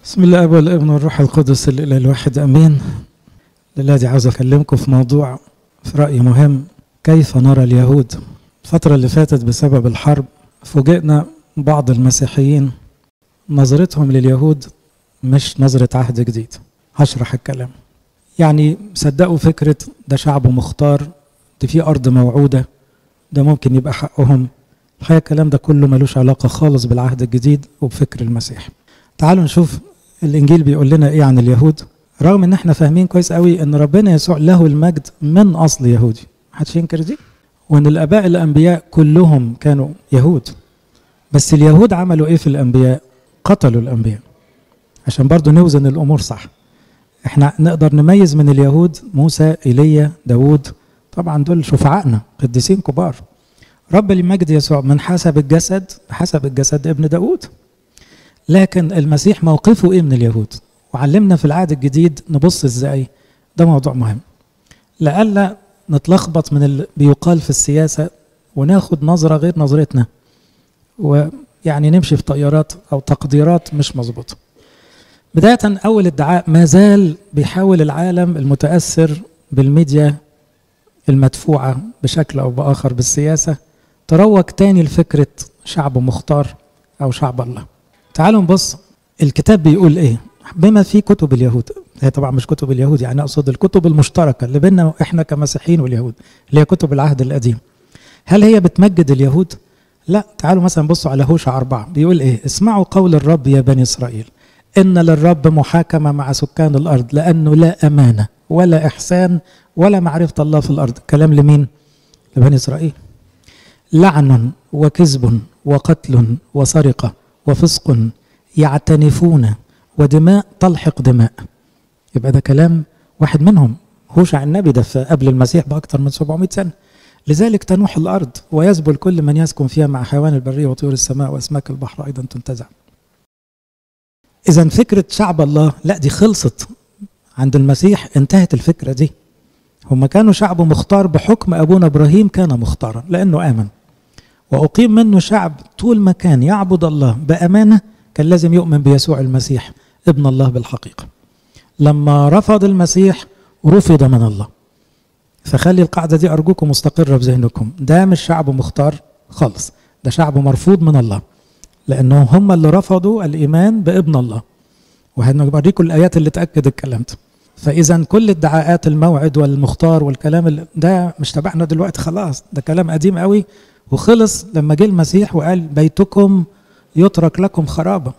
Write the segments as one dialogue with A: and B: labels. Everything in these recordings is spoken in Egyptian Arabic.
A: بسم الله أبو الابن والروح القدس الإله الواحد أمين الذي عاوز أكلمكم في موضوع في رأيي مهم كيف نرى اليهود الفترة اللي فاتت بسبب الحرب فوجئنا بعض المسيحيين نظرتهم لليهود مش نظرة عهد جديد هشرح الكلام يعني صدقوا فكرة ده شعب مختار دي في أرض موعودة ده ممكن يبقى حقهم الحقيقة الكلام ده كله ملوش علاقة خالص بالعهد الجديد وبفكر المسيح تعالوا نشوف الإنجيل بيقول لنا إيه عن اليهود رغم إن إحنا فاهمين كويس قوي إن ربنا يسوع له المجد من أصل يهودي محدش ينكر دي وإن الآباء الأنبياء كلهم كانوا يهود بس اليهود عملوا إيه في الأنبياء قتلوا الأنبياء عشان برضو نوزن الأمور صح إحنا نقدر نميز من اليهود موسى إيليا داوود طبعا دول شفعائنا قديسين كبار رب المجد يسوع من حسب الجسد حسب الجسد ابن داود لكن المسيح موقفه ايه من اليهود وعلمنا في العهد الجديد نبص ازاي ده موضوع مهم لئلا نتلخبط من اللي بيقال في السياسة وناخد نظرة غير نظرتنا ويعني نمشي في طيارات أو تقديرات مش مظبوطة بداية أول ادعاء ما زال بيحاول العالم المتأثر بالميديا المدفوعة بشكل أو بآخر بالسياسة تروج تاني لفكرة شعب مختار أو شعب الله تعالوا نبص الكتاب بيقول إيه بما في كتب اليهود هي طبعا مش كتب اليهود يعني أقصد الكتب المشتركة اللي بيننا إحنا كمسيحيين واليهود اللي هي كتب العهد القديم هل هي بتمجد اليهود؟ لا تعالوا مثلا بصوا على هوشع أربعة بيقول إيه اسمعوا قول الرب يا بني إسرائيل إن للرب محاكمة مع سكان الأرض لأنه لا أمانة ولا إحسان ولا معرفة الله في الأرض كلام لمين؟ لبني إسرائيل لعن وكذب وقتل وسرقة وفسق يعتنفون ودماء تلحق دماء يبقى ده كلام واحد منهم هوشع النبي ده قبل المسيح بأكثر من 700 سنة لذلك تنوح الأرض ويذبل كل من يسكن فيها مع حيوان البرية وطيور السماء وأسماك البحر أيضا تنتزع إذا فكرة شعب الله لا دي خلصت عند المسيح انتهت الفكرة دي هم كانوا شعب مختار بحكم أبونا إبراهيم كان مختارا لأنه آمن وأقيم منه شعب طول ما كان يعبد الله بأمانة كان لازم يؤمن بيسوع المسيح ابن الله بالحقيقة لما رفض المسيح رفض من الله فخلي القاعدة دي أرجوكم مستقرة في ذهنكم ده مش شعب مختار خالص ده شعب مرفوض من الله لأنهم هم اللي رفضوا الإيمان بابن الله وهنوريكم الآيات اللي تأكد الكلام ده فإذا كل ادعاءات الموعد والمختار والكلام ده مش تبعنا دلوقتي خلاص ده كلام قديم قوي وخلص لما جه المسيح وقال بيتكم يترك لكم خرابا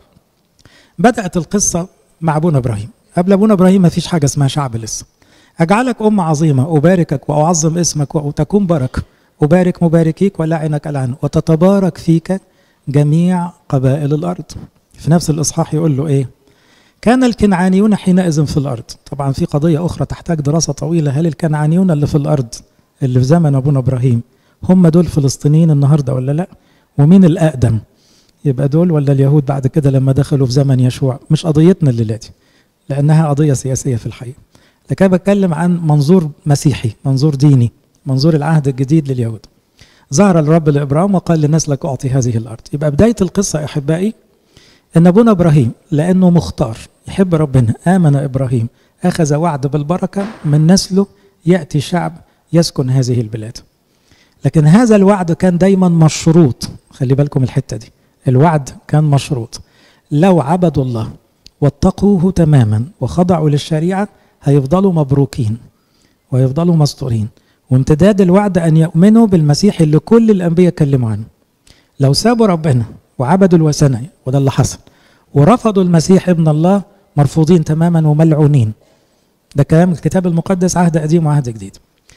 A: بدأت القصة مع أبونا إبراهيم قبل أبونا إبراهيم ما فيش حاجة اسمها شعب لسه أجعلك أم عظيمة أباركك وأعظم اسمك وتكون بركة أبارك مباركيك ولعنك ألعن وتتبارك فيك جميع قبائل الأرض في نفس الإصحاح يقول له إيه كان الكنعانيون حينئذ في الأرض طبعا في قضية أخرى تحتاج دراسة طويلة هل الكنعانيون اللي في الأرض اللي في زمن أبونا إبراهيم هم دول فلسطينيين النهاردة ولا لا ومين الأقدم يبقى دول ولا اليهود بعد كده لما دخلوا في زمن يشوع مش قضيتنا الليلة دي لأنها قضية سياسية في الحقيقة لكن بتكلم عن منظور مسيحي منظور ديني منظور العهد الجديد لليهود ظهر الرب لإبراهيم وقال لنسلك أعطي هذه الأرض يبقى بداية القصة يا أحبائي ان ابونا ابراهيم لانه مختار يحب ربنا امن ابراهيم اخذ وعد بالبركه من نسله ياتي شعب يسكن هذه البلاد لكن هذا الوعد كان دايما مشروط خلي بالكم الحته دي الوعد كان مشروط لو عبدوا الله واتقوه تماما وخضعوا للشريعه هيفضلوا مبروكين ويفضلوا مستورين وامتداد الوعد ان يؤمنوا بالمسيح اللي كل الانبياء كلموا عنه لو سابوا ربنا وعبدوا الوثنية وده اللي حصل ورفضوا المسيح ابن الله مرفوضين تماما وملعونين ده كلام الكتاب المقدس عهد قديم وعهد جديد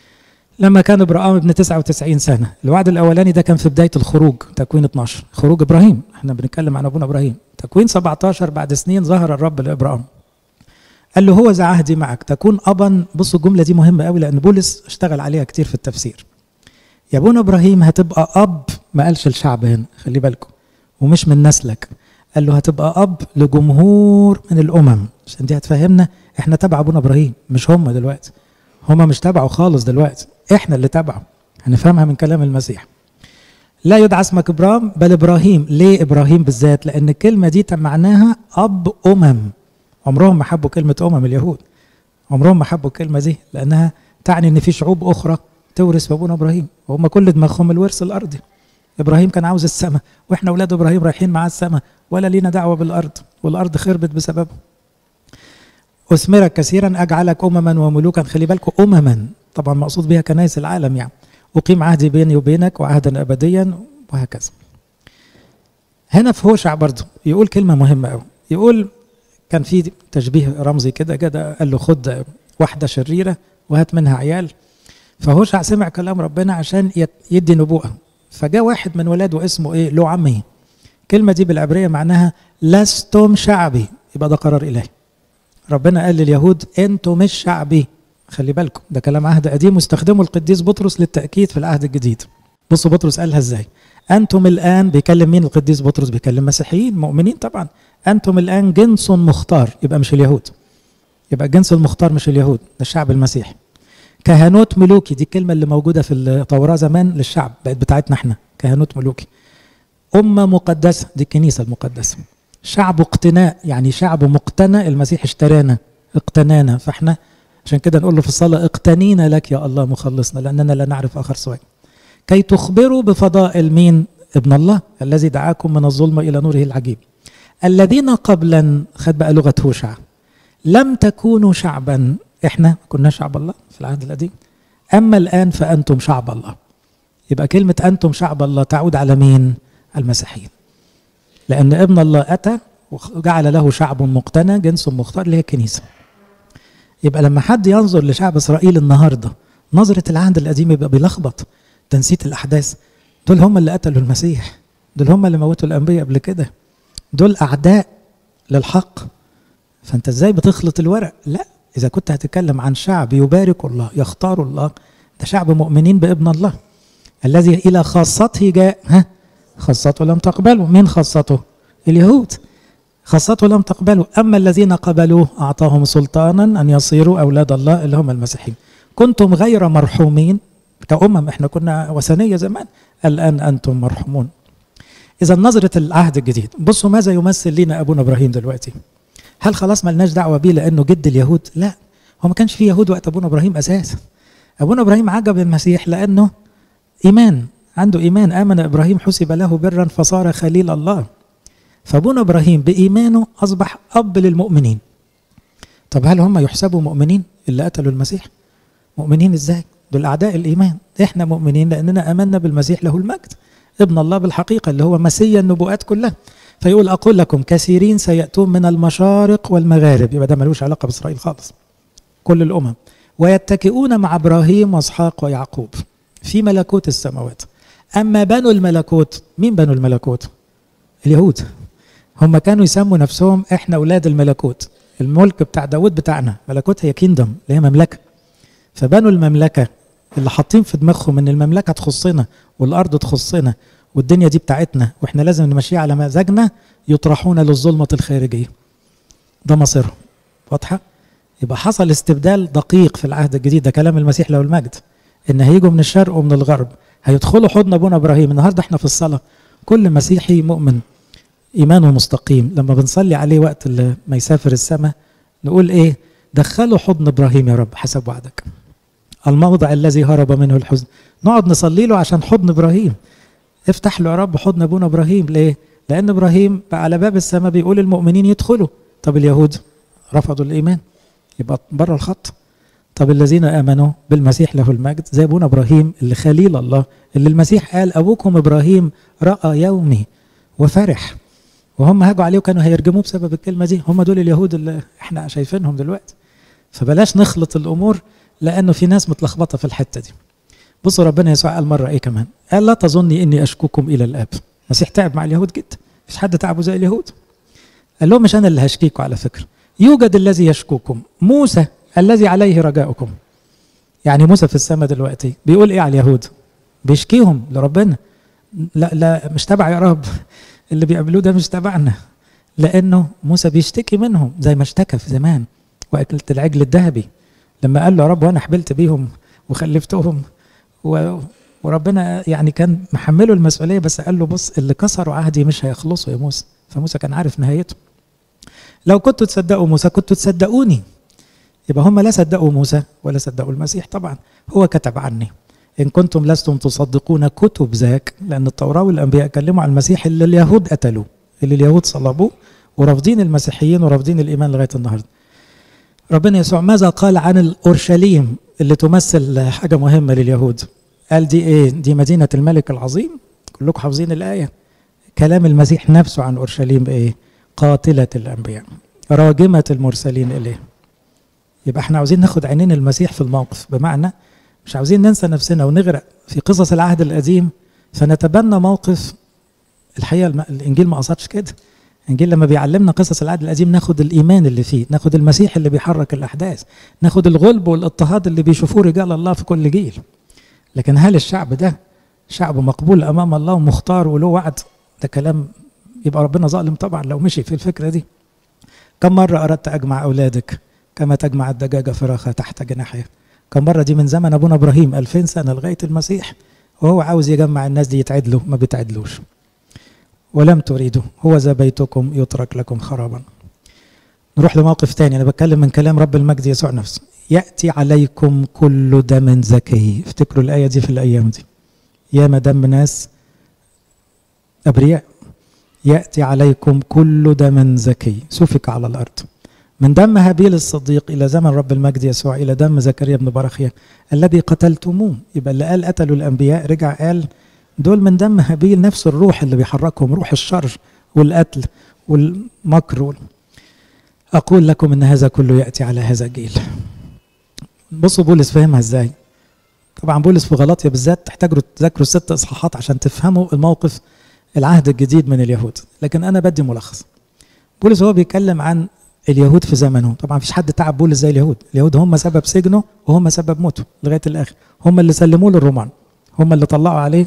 A: لما كان ابراهيم ابن 99 سنه الوعد الاولاني ده كان في بدايه الخروج تكوين 12 خروج ابراهيم احنا بنتكلم عن ابونا ابراهيم تكوين 17 بعد سنين ظهر الرب لابراهيم قال له هو ذا عهدي معك تكون ابا بصوا الجمله دي مهمه قوي لان بولس اشتغل عليها كتير في التفسير يا ابونا ابراهيم هتبقى اب ما قالش الشعب هنا خلي بالكم ومش من نسلك قال له هتبقى اب لجمهور من الامم عشان دي هتفهمنا احنا تبع ابونا ابراهيم مش هم دلوقتي هم مش تبعه خالص دلوقتي احنا اللي تبعه هنفهمها من كلام المسيح لا يدعى اسمك ابراهيم بل ابراهيم ليه ابراهيم بالذات لان الكلمه دي معناها اب امم عمرهم ما حبوا كلمة أمم اليهود عمرهم ما حبوا الكلمة دي لأنها تعني إن في شعوب أخرى تورث أبونا إبراهيم وهم كل دماغهم الورث الأرضي إبراهيم كان عاوز السماء وإحنا أولاد إبراهيم رايحين مع السماء ولا لينا دعوة بالأرض والأرض خربت بسببه أثمرك كثيرا أجعلك أمما وملوكا خلي بالكم أمما طبعا مقصود بها كنائس العالم يعني أقيم عهدي بيني وبينك وعهدا أبديا وهكذا هنا في هوشع برضه يقول كلمة مهمة قوي يقول كان في تشبيه رمزي كده كده قال له خد واحدة شريرة وهات منها عيال فهوشع سمع كلام ربنا عشان يدي نبوءة فجاء واحد من ولاده اسمه ايه له عمي الكلمة دي بالعبرية معناها لستم شعبي يبقى ده قرار إلهي ربنا قال لليهود انتم مش شعبي خلي بالكم ده كلام عهد قديم واستخدمه القديس بطرس للتأكيد في العهد الجديد بصوا بطرس قالها ازاي أنتم الآن بيكلم مين القديس بطرس بيكلم مسيحيين مؤمنين طبعا أنتم الآن جنس مختار يبقى مش اليهود يبقى الجنس المختار مش اليهود ده الشعب المسيحي كهنوت ملوكي دي الكلمة اللي موجودة في التوراة زمان للشعب بقت بتاعتنا احنا كهنوت ملوكي أمة مقدسة دي الكنيسة المقدسة شعب اقتناء يعني شعب مقتنى المسيح اشترانا اقتنانا فاحنا عشان كده نقول له في الصلاة اقتنينا لك يا الله مخلصنا لأننا لا نعرف آخر سواك كي تخبروا بفضائل مين ابن الله الذي دعاكم من الظلمة إلى نوره العجيب الذين قبلا خد بقى لغة هوشع لم تكونوا شعبا احنا كنا شعب الله في العهد القديم أما الآن فأنتم شعب الله يبقى كلمة أنتم شعب الله تعود على مين المسيحيين لأن ابن الله أتى وجعل له شعب مقتنى جنس مختار اللي هي الكنيسة يبقى لما حد ينظر لشعب إسرائيل النهاردة نظرة العهد القديم يبقى بيلخبط تنسيت الأحداث دول هم اللي قتلوا المسيح دول هم اللي موتوا الأنبياء قبل كده دول أعداء للحق فأنت إزاي بتخلط الورق لا إذا كنت هتتكلم عن شعب يبارك الله يختار الله ده شعب مؤمنين بابن الله الذي إلى خاصته جاء ها خاصته لم تقبله مين خاصته اليهود خاصته لم تقبله أما الذين قبلوه أعطاهم سلطانا أن يصيروا أولاد الله اللي هم المسيحيين كنتم غير مرحومين كأمم احنا كنا وثنية زمان الآن أنتم مرحومون إذا نظرة العهد الجديد بصوا ماذا يمثل لنا أبونا إبراهيم دلوقتي هل خلاص ملناش دعوة بيه لأنه جد اليهود لا هو ما كانش فيه يهود وقت أبونا إبراهيم أساسا أبونا إبراهيم عجب المسيح لأنه إيمان عنده إيمان آمن إبراهيم حسب له برا فصار خليل الله فأبونا إبراهيم بإيمانه أصبح أب للمؤمنين طب هل هم يحسبوا مؤمنين اللي قتلوا المسيح مؤمنين إزاي دول أعداء الإيمان إحنا مؤمنين لأننا أمنا بالمسيح له المجد ابن الله بالحقيقة اللي هو مسيا النبوءات كلها فيقول أقول لكم كثيرين سيأتون من المشارق والمغارب يبقى ده ملوش علاقة بإسرائيل خالص كل الأمم ويتكئون مع إبراهيم وإسحاق ويعقوب في ملكوت السماوات أما بنو الملكوت مين بنو الملكوت اليهود هم كانوا يسموا نفسهم احنا اولاد الملكوت الملك بتاع داود بتاعنا ملكوت هي كيندم اللي هي مملكه فبنوا المملكه اللي حاطين في دماغهم ان المملكه تخصنا والارض تخصنا والدنيا دي بتاعتنا واحنا لازم نمشيها على مزاجنا يطرحون للظلمه الخارجيه ده مصيرهم واضحه يبقى حصل استبدال دقيق في العهد الجديد ده كلام المسيح له المجد ان هيجوا من الشرق ومن الغرب هيدخلوا حضن ابونا ابراهيم النهارده احنا في الصلاه كل مسيحي مؤمن ايمانه مستقيم لما بنصلي عليه وقت ما يسافر السماء نقول ايه دخلوا حضن ابراهيم يا رب حسب وعدك الموضع الذي هرب منه الحزن نقعد نصلي له عشان حضن ابراهيم افتح له يا رب حضن ابونا ابراهيم ليه لان ابراهيم على باب السماء بيقول المؤمنين يدخلوا طب اليهود رفضوا الايمان يبقى بره الخط طب الذين امنوا بالمسيح له المجد زي ابونا ابراهيم اللي خليل الله اللي المسيح قال ابوكم ابراهيم راى يومي وفرح وهم هاجوا عليه وكانوا هيرجموه بسبب الكلمه دي هم دول اليهود اللي احنا شايفينهم دلوقتي فبلاش نخلط الامور لانه في ناس متلخبطه في الحته دي بصوا ربنا يسوع قال مره ايه كمان قال لا تظني اني اشكوكم الى الاب المسيح تعب مع اليهود جدا مفيش حد تعبه زي اليهود قال لهم مش انا اللي هشكيكم على فكره يوجد الذي يشكوكم موسى الذي عليه رجاؤكم يعني موسى في السماء دلوقتي بيقول ايه على اليهود بيشكيهم لربنا لا لا مش تبع يا رب اللي بيقابلوه ده مش تبعنا لانه موسى بيشتكي منهم زي ما اشتكى في زمان واكلت العجل الذهبي لما قال له يا رب وانا حبلت بيهم وخلفتهم و وربنا يعني كان محمله المسؤوليه بس قال له بص اللي كسروا عهدي مش هيخلصوا يا موسى فموسى كان عارف نهايته لو كنتوا تصدقوا موسى كنتوا تصدقوني يبقى هم لا صدقوا موسى ولا صدقوا المسيح طبعا هو كتب عني إن كنتم لستم تصدقون كتب ذاك لأن التوراة والأنبياء كلموا عن المسيح اللي اليهود قتلوه اللي اليهود صلبوه ورافضين المسيحيين ورافضين الإيمان لغاية النهاردة ربنا يسوع ماذا قال عن الأورشليم اللي تمثل حاجة مهمة لليهود قال دي إيه دي مدينة الملك العظيم كلكم حافظين الآية كلام المسيح نفسه عن أورشليم إيه قاتلة الأنبياء راجمة المرسلين إليه يبقى احنا عاوزين ناخد عينين المسيح في الموقف بمعنى مش عاوزين ننسى نفسنا ونغرق في قصص العهد القديم فنتبنى موقف الحقيقه الانجيل ما قصدش كده الانجيل لما بيعلمنا قصص العهد القديم ناخد الايمان اللي فيه ناخد المسيح اللي بيحرك الاحداث ناخد الغلب والاضطهاد اللي بيشوفوه رجال الله في كل جيل لكن هل الشعب ده شعب مقبول امام الله ومختار وله وعد ده كلام يبقى ربنا ظالم طبعا لو مشي في الفكره دي كم مره اردت اجمع اولادك كما تجمع الدجاجه فراخها تحت جناحها كم مرة دي من زمن أبونا إبراهيم 2000 سنة لغاية المسيح وهو عاوز يجمع الناس دي يتعدلوا ما بيتعدلوش ولم تريدوا هو ذا بيتكم يترك لكم خرابا نروح لموقف تاني أنا بتكلم من كلام رب المجد يسوع نفسه يأتي عليكم كل دم زكي افتكروا الآية دي في الأيام دي ياما دم ناس أبرياء يأتي عليكم كل دم زكي سفك على الأرض من دم هابيل الصديق إلى زمن رب المجد يسوع إلى دم زكريا بن برخيا الذي قتلتموه يبقى اللي قال قتلوا الأنبياء رجع قال دول من دم هابيل نفس الروح اللي بيحركهم روح الشر والقتل والمكر وال... أقول لكم إن هذا كله يأتي على هذا الجيل بصوا بولس فهمها إزاي طبعا بولس في غلطية بالذات تحتاجوا تذاكروا ست إصحاحات عشان تفهموا الموقف العهد الجديد من اليهود لكن أنا بدي ملخص بولس هو بيتكلم عن اليهود في زمنه طبعا مفيش حد تعب بولس زي اليهود اليهود هم سبب سجنه وهم سبب موته لغايه الاخر هم اللي سلموه للرومان هم اللي طلعوا عليه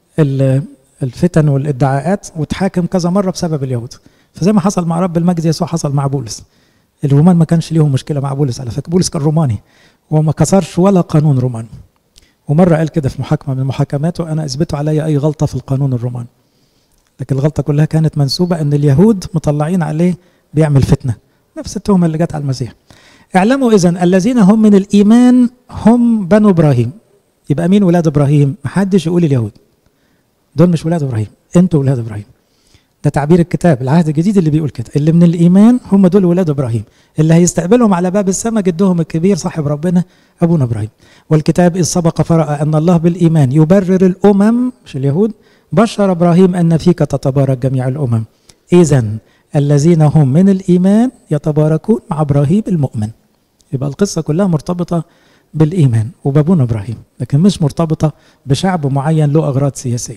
A: الفتن والادعاءات واتحاكم كذا مره بسبب اليهود فزي ما حصل مع رب المجد يسوع حصل مع بولس الرومان ما كانش ليهم مشكله مع بولس على فكره بولس كان روماني وما كسرش ولا قانون روماني ومره قال كده في محاكمه من محاكماته انا اثبتوا علي اي غلطه في القانون الروماني لكن الغلطه كلها كانت منسوبه ان اليهود مطلعين عليه بيعمل فتنه نفس التهمة اللي جت على المسيح اعلموا إذا الذين هم من الإيمان هم بنو إبراهيم يبقى مين ولاد إبراهيم محدش يقول اليهود دول مش ولاد إبراهيم أنتوا ولاد إبراهيم ده تعبير الكتاب العهد الجديد اللي بيقول كده اللي من الإيمان هم دول ولاد إبراهيم اللي هيستقبلهم على باب السماء جدهم الكبير صاحب ربنا أبونا إبراهيم والكتاب إذ سبق فرأى أن الله بالإيمان يبرر الأمم مش اليهود بشر إبراهيم أن فيك تتبارك جميع الأمم إذا الذين هم من الإيمان يتباركون مع إبراهيم المؤمن يبقى القصة كلها مرتبطة بالإيمان وبابونا إبراهيم لكن مش مرتبطة بشعب معين له أغراض سياسية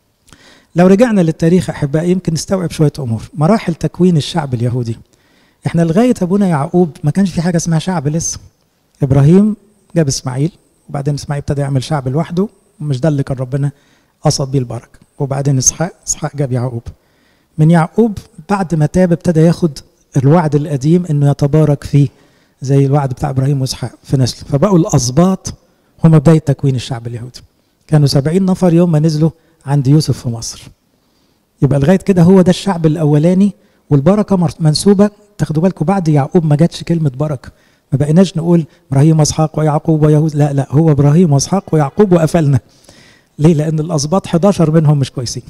A: لو رجعنا للتاريخ أحبائي يمكن نستوعب شوية أمور مراحل تكوين الشعب اليهودي احنا لغاية أبونا يعقوب ما كانش في حاجة اسمها شعب لسه إبراهيم جاب إسماعيل وبعدين إسماعيل ابتدى يعمل شعب لوحده ومش ده اللي كان ربنا قصد بيه البركة وبعدين إسحاق إسحاق جاب يعقوب من يعقوب بعد ما تاب ابتدى ياخد الوعد القديم انه يتبارك فيه زي الوعد بتاع ابراهيم واسحاق في نسله فبقوا الاسباط هم بدايه تكوين الشعب اليهودي كانوا سبعين نفر يوم ما نزلوا عند يوسف في مصر يبقى لغايه كده هو ده الشعب الاولاني والبركه منسوبه تاخدوا بالكم بعد يعقوب ما جاتش كلمه بركه ما بقيناش نقول ابراهيم واسحاق ويعقوب ويهود لا لا هو ابراهيم واسحاق ويعقوب وقفلنا ليه لان الاسباط 11 منهم مش كويسين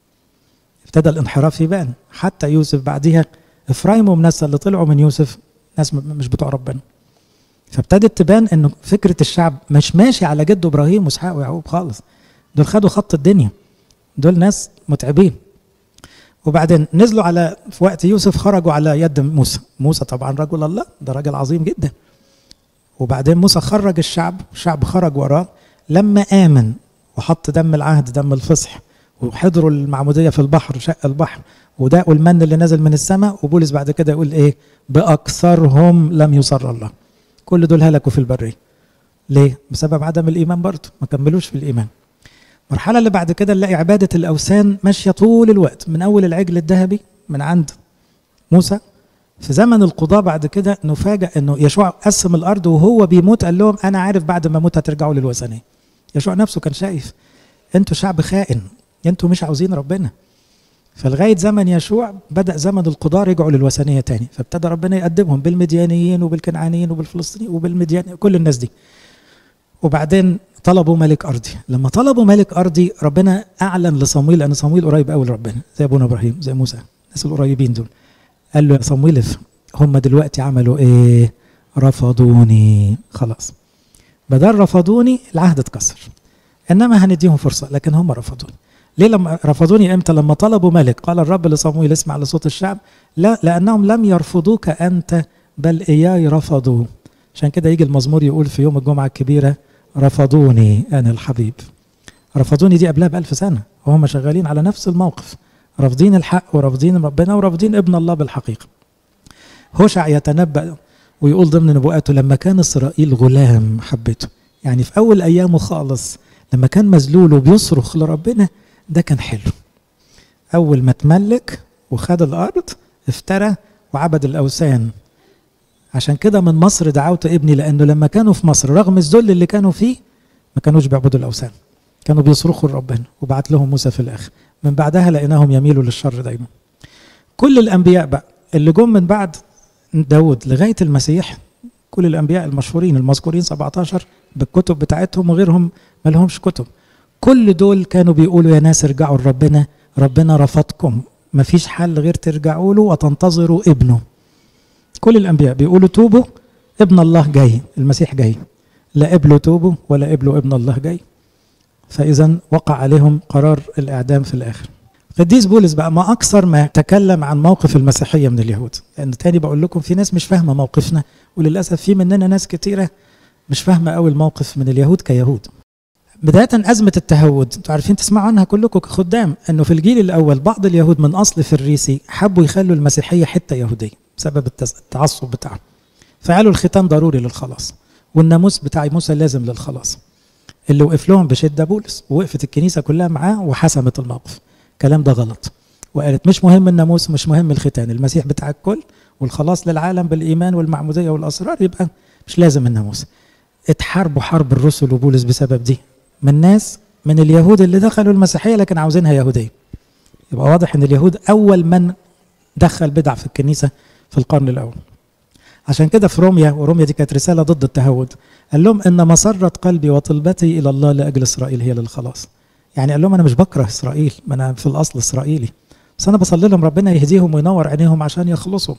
A: ابتدى الانحراف يبان حتى يوسف بعديها افرايم ومنسى اللي طلعوا من يوسف ناس مش بتوع ربنا فابتدت تبان انه فكره الشعب مش ماشي على جده ابراهيم واسحاق ويعقوب خالص دول خدوا خط الدنيا دول ناس متعبين وبعدين نزلوا على في وقت يوسف خرجوا على يد موسى موسى طبعا رجل الله ده راجل عظيم جدا وبعدين موسى خرج الشعب الشعب خرج وراه لما آمن وحط دم العهد دم الفصح وحضروا المعمودية في البحر شق البحر وداقوا المن اللي نزل من السماء وبولس بعد كده يقول ايه بأكثرهم لم يصر الله كل دول هلكوا في البرية ليه؟ بسبب عدم الإيمان برضه ما كملوش في الإيمان المرحلة اللي بعد كده نلاقي عبادة الأوثان ماشية طول الوقت من أول العجل الذهبي من عند موسى في زمن القضاء بعد كده نفاجأ انه يشوع قسم الارض وهو بيموت قال لهم انا عارف بعد ما اموت هترجعوا للوثنيه. يشوع نفسه كان شايف انتوا شعب خائن انتوا مش عاوزين ربنا فلغاية زمن يشوع بدأ زمن القضاء رجعوا للوثنية تاني فابتدى ربنا يقدمهم بالمديانيين وبالكنعانيين وبالفلسطينيين وبالمديان كل الناس دي وبعدين طلبوا ملك أرضي لما طلبوا ملك أرضي ربنا أعلن لصمويل لأن صمويل قريب قوي لربنا زي أبونا إبراهيم زي موسى الناس القريبين دول قال له يا صمويل هم دلوقتي عملوا إيه رفضوني خلاص بدل رفضوني العهد اتكسر انما هنديهم فرصه لكن هم رفضوني ليه لما رفضوني امتى لما طلبوا ملك قال الرب لصمويل اسمع لصوت الشعب لا لانهم لم يرفضوك انت بل اياي رفضوا عشان كده يجي المزمور يقول في يوم الجمعه الكبيره رفضوني انا الحبيب رفضوني دي قبلها بألف سنه وهم شغالين على نفس الموقف رافضين الحق ورافضين ربنا ورافضين ابن الله بالحقيقه هوشع يتنبأ ويقول ضمن نبوءاته لما كان اسرائيل غلام حبته يعني في اول ايامه خالص لما كان مذلول وبيصرخ لربنا ده كان حلو اول ما تملك وخد الارض افترى وعبد الاوثان عشان كده من مصر دعوت ابني لانه لما كانوا في مصر رغم الذل اللي كانوا فيه ما كانوش بيعبدوا الاوثان كانوا بيصرخوا لربنا وبعت لهم موسى في الاخر من بعدها لقيناهم يميلوا للشر دايما كل الانبياء بقى اللي جم من بعد داود لغايه المسيح كل الانبياء المشهورين المذكورين 17 بالكتب بتاعتهم وغيرهم ما لهمش كتب كل دول كانوا بيقولوا يا ناس ارجعوا لربنا ربنا رفضكم مفيش حل غير ترجعوا له وتنتظروا ابنه كل الانبياء بيقولوا توبوا ابن الله جاي المسيح جاي لا قبلوا توبوا ولا قبلوا ابن الله جاي فاذا وقع عليهم قرار الاعدام في الاخر قديس بولس بقى ما اكثر ما تكلم عن موقف المسيحيه من اليهود لان يعني تاني بقول لكم في ناس مش فاهمه موقفنا وللاسف في مننا ناس كتيره مش فاهمه قوي الموقف من اليهود كيهود بداية أزمة التهود أنتوا عارفين تسمعوا عنها كلكم كخدام أنه في الجيل الأول بعض اليهود من أصل فريسي حبوا يخلوا المسيحية حتة يهودية بسبب التعصب بتاعهم فقالوا الختان ضروري للخلاص والناموس بتاع موسى لازم للخلاص اللي وقف لهم بشدة بولس ووقفت الكنيسة كلها معاه وحسمت الموقف الكلام ده غلط وقالت مش مهم الناموس مش مهم الختان المسيح بتاع الكل والخلاص للعالم بالإيمان والمعمودية والأسرار يبقى مش لازم الناموس اتحاربوا حرب الرسل وبولس بسبب دي من ناس من اليهود اللي دخلوا المسيحيه لكن عاوزينها يهوديه يبقى واضح ان اليهود اول من دخل بدع في الكنيسه في القرن الاول عشان كده في روميا وروميا دي كانت رساله ضد التهود قال لهم ان مسره قلبي وطلبتي الى الله لاجل اسرائيل هي للخلاص يعني قال لهم انا مش بكره اسرائيل ما انا في الاصل اسرائيلي بس انا بصلي لهم ربنا يهديهم وينور عينيهم عشان يخلصوا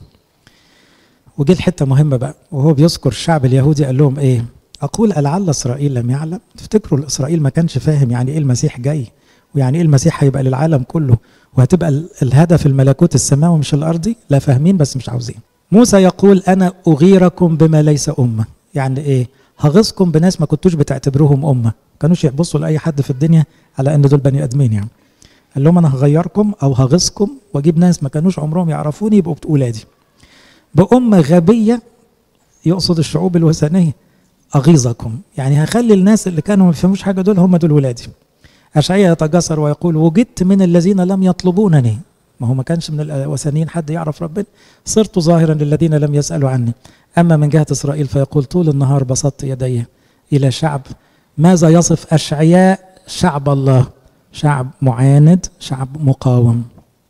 A: وجه الحته مهمه بقى وهو بيذكر الشعب اليهودي قال لهم ايه أقول ألعل إسرائيل لم يعلم تفتكروا إسرائيل ما كانش فاهم يعني إيه المسيح جاي ويعني إيه المسيح هيبقى للعالم كله وهتبقى الهدف الملكوت السماوي مش الأرضي لا فاهمين بس مش عاوزين موسى يقول أنا أغيركم بما ليس أمة يعني إيه هغصكم بناس ما كنتوش بتعتبروهم أمة كانوش يبصوا لأي حد في الدنيا على أن دول بني آدمين يعني قال لهم أنا هغيركم أو هغصكم وأجيب ناس ما كانوش عمرهم يعرفوني يبقوا أولادي بأمة غبية يقصد الشعوب الوثنية أغيظكم يعني هخلي الناس اللي كانوا ما بيفهموش حاجة دول هم دول ولادي أشعيا يتجسر ويقول وجدت من الذين لم يطلبونني ما هو ما كانش من الوثنيين حد يعرف ربنا صرت ظاهرا للذين لم يسألوا عني أما من جهة إسرائيل فيقول طول النهار بسطت يدي إلى شعب ماذا يصف أشعياء شعب الله شعب معاند شعب مقاوم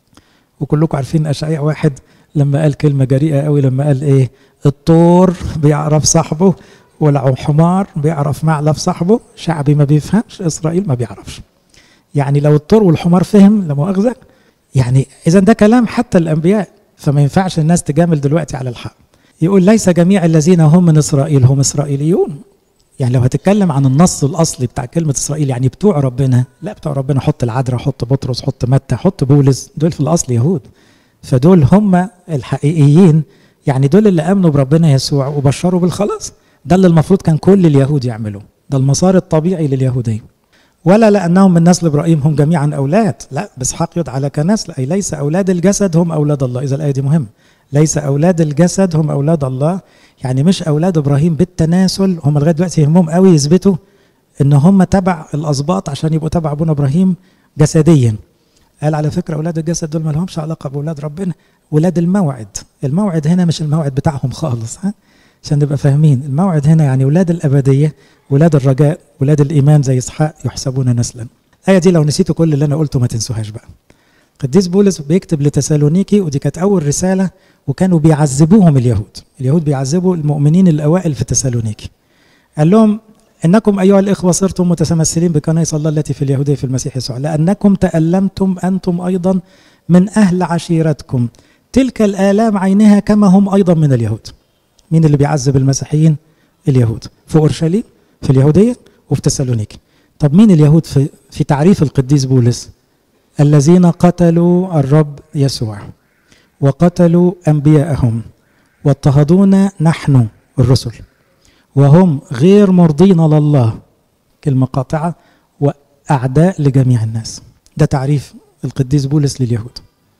A: وكلكم عارفين أشعياء واحد لما قال كلمة جريئة قوي لما قال إيه الطور بيعرف صاحبه والحمار بيعرف معلف صاحبه شعبي ما بيفهمش إسرائيل ما بيعرفش يعني لو الطور والحمار فهم لا مؤاخذة يعني إذا ده كلام حتى الأنبياء فما ينفعش الناس تجامل دلوقتي على الحق يقول ليس جميع الذين هم من إسرائيل هم إسرائيليون يعني لو هتتكلم عن النص الأصلي بتاع كلمة إسرائيل يعني بتوع ربنا لا بتوع ربنا حط العذراء حط بطرس حط متى حط بولس دول في الأصل يهود فدول هم الحقيقيين يعني دول اللي امنوا بربنا يسوع وبشروا بالخلاص ده اللي المفروض كان كل اليهود يعملوه ده المسار الطبيعي لليهوديه ولا لانهم من نسل ابراهيم هم جميعا اولاد لا باسحاق يدعى لك نسل اي ليس اولاد الجسد هم اولاد الله اذا الايه دي مهمه ليس اولاد الجسد هم اولاد الله يعني مش اولاد ابراهيم بالتناسل هم لغايه دلوقتي يهمهم قوي يثبتوا ان هم تبع الاسباط عشان يبقوا تبع ابونا ابراهيم جسديا قال على فكره اولاد الجسد دول ما لهمش علاقه باولاد ربنا ولاد الموعد الموعد هنا مش الموعد بتاعهم خالص ها عشان نبقى فاهمين الموعد هنا يعني ولاد الابديه ولاد الرجاء ولاد الايمان زي اسحاق يحسبون نسلا الايه دي لو نسيتوا كل اللي انا قلته ما تنسوهاش بقى قديس بولس بيكتب لتسالونيكي ودي كانت اول رساله وكانوا بيعذبوهم اليهود اليهود بيعذبوا المؤمنين الاوائل في تسالونيكي قال لهم انكم ايها الاخوه صرتم متمثلين بكنائس الله التي في اليهوديه في المسيح يسوع لانكم تالمتم انتم ايضا من اهل عشيرتكم تلك الالام عينها كما هم ايضا من اليهود مين اللي بيعذب المسيحيين اليهود في اورشليم في اليهوديه وفي تسالونيكي طب مين اليهود في في تعريف القديس بولس الذين قتلوا الرب يسوع وقتلوا انبياءهم واضطهدونا نحن الرسل وهم غير مرضين لله كلمه قاطعه واعداء لجميع الناس ده تعريف القديس بولس لليهود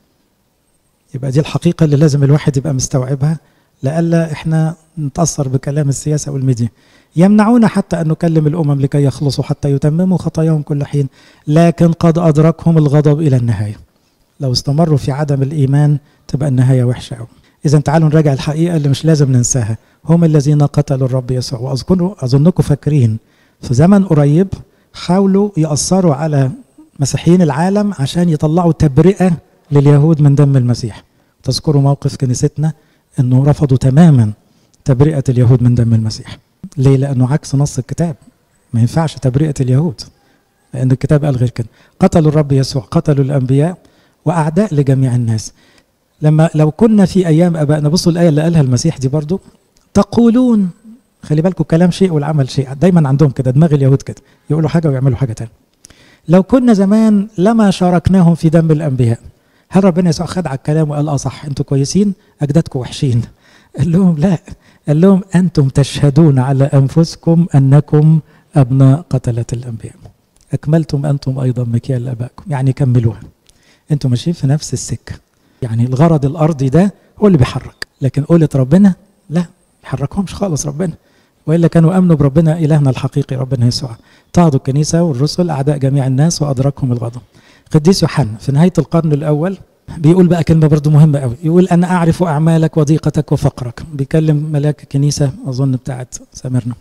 A: يبقى دي الحقيقه اللي لازم الواحد يبقى مستوعبها لئلا احنا نتاثر بكلام السياسه والميديا يمنعون حتى ان نكلم الامم لكي يخلصوا حتى يتمموا خطاياهم كل حين لكن قد ادركهم الغضب الى النهايه لو استمروا في عدم الايمان تبقى النهايه وحشه قوي اذا تعالوا نراجع الحقيقه اللي مش لازم ننساها هم الذين قتلوا الرب يسوع واذكروا اظنكم فاكرين في زمن قريب حاولوا ياثروا على مسيحيين العالم عشان يطلعوا تبرئه لليهود من دم المسيح تذكروا موقف كنيستنا انه رفضوا تماما تبرئه اليهود من دم المسيح ليه لانه عكس نص الكتاب ما ينفعش تبرئه اليهود لان الكتاب قال غير كده قتلوا الرب يسوع قتلوا الانبياء واعداء لجميع الناس لما لو كنا في ايام ابائنا بصوا الايه اللي قالها المسيح دي برضو تقولون خلي بالكم كلام شيء والعمل شيء دايما عندهم كده دماغ اليهود كده يقولوا حاجه ويعملوا حاجه تانية لو كنا زمان لما شاركناهم في دم الانبياء هل ربنا يسوع خد على الكلام وقال اه صح انتوا كويسين اجدادكم وحشين قال لهم لا قال لهم انتم تشهدون على انفسكم انكم ابناء قتله الانبياء اكملتم انتم ايضا مكيال ابائكم يعني كملوها انتم ماشيين في نفس السكه يعني الغرض الارضي ده هو اللي بيحرك لكن قولة ربنا لا بيحركهمش خالص ربنا والا كانوا امنوا بربنا الهنا الحقيقي ربنا يسوع طاعوا الكنيسه والرسل اعداء جميع الناس وادركهم الغضب قديس يوحنا في نهايه القرن الاول بيقول بقى كلمه برضو مهمه قوي يقول انا اعرف اعمالك وضيقتك وفقرك بيكلم ملاك الكنيسه اظن بتاعت سامرنا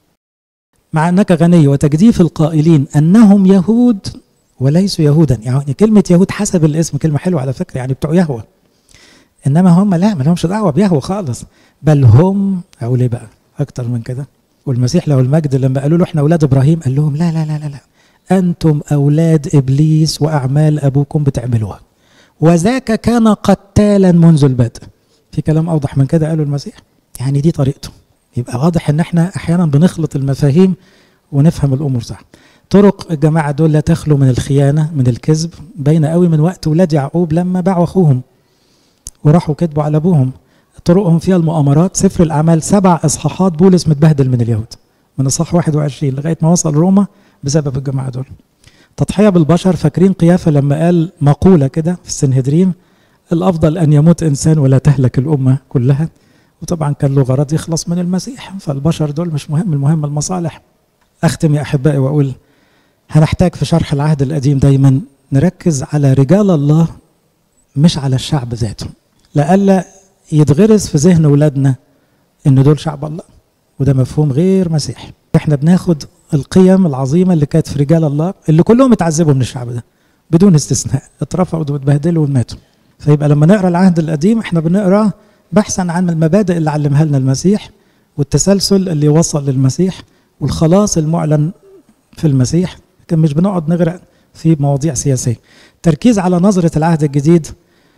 A: مع انك غني وتجديف القائلين انهم يهود وليسوا يهودا يعني كلمه يهود حسب الاسم كلمه حلوه على فكره يعني بتوع يهوه انما هم لا ما لهمش دعوه بيهوه خالص بل هم اقول ايه بقى اكتر من كده والمسيح له المجد لما قالوا له احنا اولاد ابراهيم قال لهم لا لا لا لا, لا. انتم اولاد ابليس واعمال ابوكم بتعملوها وذاك كان قتالا منذ البدء في كلام اوضح من كده قاله المسيح يعني دي طريقته يبقى واضح ان احنا احيانا بنخلط المفاهيم ونفهم الامور صح طرق الجماعه دول لا تخلو من الخيانه من الكذب باينه قوي من وقت ولاد يعقوب لما باعوا اخوهم وراحوا كذبوا على ابوهم طرقهم فيها المؤامرات سفر الاعمال سبع اصحاحات بولس متبهدل من اليهود من اصحاح 21 لغايه ما وصل روما بسبب الجماعه دول تضحيه بالبشر فاكرين قيافه لما قال مقوله كده في السنهدريم الافضل ان يموت انسان ولا تهلك الامه كلها وطبعا كان له غرض يخلص من المسيح فالبشر دول مش مهم المهم المصالح اختم يا احبائي واقول هنحتاج في شرح العهد القديم دايما نركز على رجال الله مش على الشعب ذاته لئلا يتغرس في ذهن ولادنا ان دول شعب الله وده مفهوم غير مسيحي احنا بناخد القيم العظيمه اللي كانت في رجال الله اللي كلهم اتعذبوا من الشعب ده بدون استثناء اترفعوا واتبهدلوا وماتوا فيبقى لما نقرا العهد القديم احنا بنقرا بحثا عن المبادئ اللي علمها لنا المسيح والتسلسل اللي وصل للمسيح والخلاص المعلن في المسيح لكن مش بنقعد نغرق في مواضيع سياسيه تركيز على نظره العهد الجديد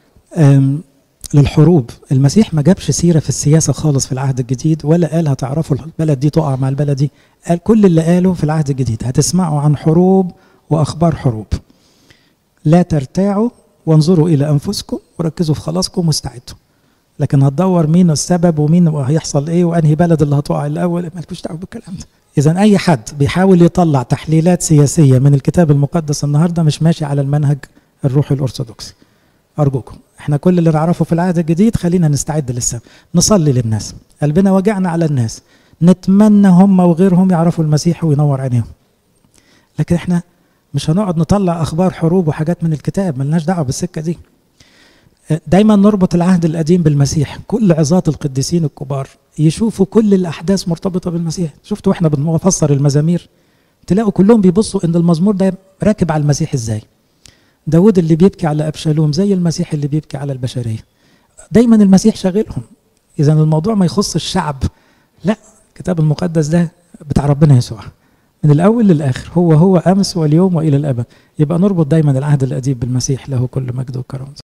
A: للحروب المسيح ما جابش سيرة في السياسة خالص في العهد الجديد ولا قال هتعرفوا البلد دي تقع مع البلد دي قال كل اللي قاله في العهد الجديد هتسمعوا عن حروب وأخبار حروب لا ترتاعوا وانظروا إلى أنفسكم وركزوا في خلاصكم واستعدوا لكن هتدور مين السبب ومين هيحصل ايه وانهي بلد اللي هتقع الاول مالكوش دعوه بالكلام ده اذا اي حد بيحاول يطلع تحليلات سياسيه من الكتاب المقدس النهارده مش ماشي على المنهج الروحي الارثوذكسي ارجوكم احنا كل اللي نعرفه في العهد الجديد خلينا نستعد للسبب نصلي للناس قلبنا وجعنا على الناس نتمنى هم وغيرهم يعرفوا المسيح وينور عينيهم لكن احنا مش هنقعد نطلع اخبار حروب وحاجات من الكتاب ملناش دعوه بالسكه دي دايما نربط العهد القديم بالمسيح كل عظات القديسين الكبار يشوفوا كل الاحداث مرتبطه بالمسيح شفتوا احنا بنفسر المزامير تلاقوا كلهم بيبصوا ان المزمور ده راكب على المسيح ازاي داود اللي بيبكي على أبشالوم زي المسيح اللي بيبكي على البشرية دايما المسيح شاغلهم إذا الموضوع ما يخص الشعب لا الكتاب المقدس ده بتاع ربنا يسوع من الأول للآخر هو هو أمس واليوم وإلى الأبد يبقى نربط دايما العهد القديم بالمسيح له كل مجد وكرامة